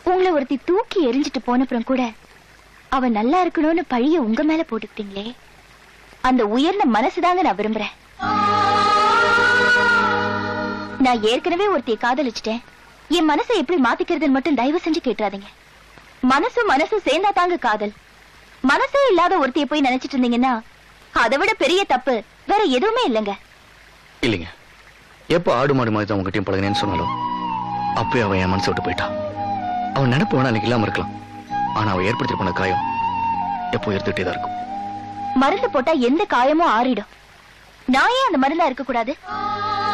உங்களை ஒருத்தி தூக்கி எரிஞ்சிட்டு போனப்புறம் கூட அவ நல்லா இருக்கணும்னு பழிய உங்க மேல போட்டுக்கிட்டீங்களே அந்த உயர்ந்த மனசுதாங்க நான் விரும்புறேன் நான் ஏற்கனவே ஒருத்திய காதலிச்சிட்டேன் என் மனசை எப்படி மாத்திக்கிறதுன்னு மட்டும் தயவு செஞ்சு கேட்டுறாதீங்க மனசும் மனசும் சேர்ந்தா தாங்க காதல் மனசே இல்லாத ஒருத்திய போய் நினைச்சிட்டு இருந்தீங்கன்னா அதை விட பெரிய தப்பு வேற எதுவுமே இல்லைங்க இல்லைங்க எப்போ ஆடு மாடு மாதிரி தான் உங்ககிட்டயும் பழகினேன்னு சொன்னாலும் அப்பயே அவன் என் மனசை விட்டு போயிட்டான் அவன் நினைப்பு வேணா அன்னைக்கு இல்லாம இருக்கலாம் ஆனா அவன் ஏற்படுத்தி போன காயம் எப்போ எடுத்துட்டே தான் இருக்கும் மருந்து போட்டா எந்த காயமும் ஆறிடும் நான் ஏன் அந்த மருந்தா இருக்க கூடாது